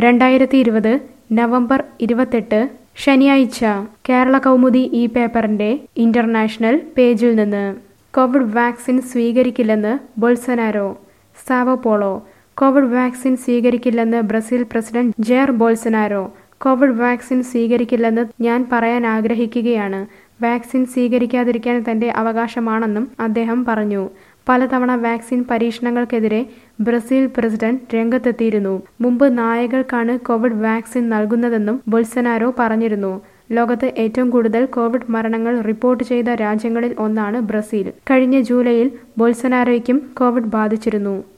രണ്ടായിരത്തി ഇരുപത് നവംബർ ഇരുപത്തെട്ട് ശനിയാഴ്ച കേരള കൗമുദി ഈ പേപ്പറിന്റെ ഇന്റർനാഷണൽ പേജിൽ നിന്ന് കോവിഡ് വാക്സിൻ സ്വീകരിക്കില്ലെന്ന് Bolsonaro Sao Paulo Covid vaccine സ്വീകരിക്കില്ലെന്ന് Brazil president Jair Bolsonaro Covid vaccine സ്വീകരിക്കില്ലെന്ന് ഞാൻ പറയാൻ ആഗ്രഹിക്കുകയാണ് വാക്സിൻ സ്വീകരിക്കാതിരിക്കാൻ തന്റെ അവകാശമാണെന്നും അദ്ദേഹം പറഞ്ഞു പലതവണ വാക്സിൻ പരീക്ഷണങ്ങൾക്കെതിരെ ബ്രസീൽ പ്രസിഡന്റ് രംഗത്തെത്തിയിരുന്നു മുമ്പ് നായകൾക്കാണ് കോവിഡ് വാക്സിൻ നൽകുന്നതെന്നും ബൊൾസനാരോ പറഞ്ഞിരുന്നു ലോകത്ത് ഏറ്റവും കൂടുതൽ കോവിഡ് മരണങ്ങൾ റിപ്പോർട്ട് ചെയ്ത രാജ്യങ്ങളിൽ ഒന്നാണ് ബ്രസീൽ കഴിഞ്ഞ ജൂലൈയിൽ ബൊൾസനാരോയ്ക്കും കോവിഡ് ബാധിച്ചിരുന്നു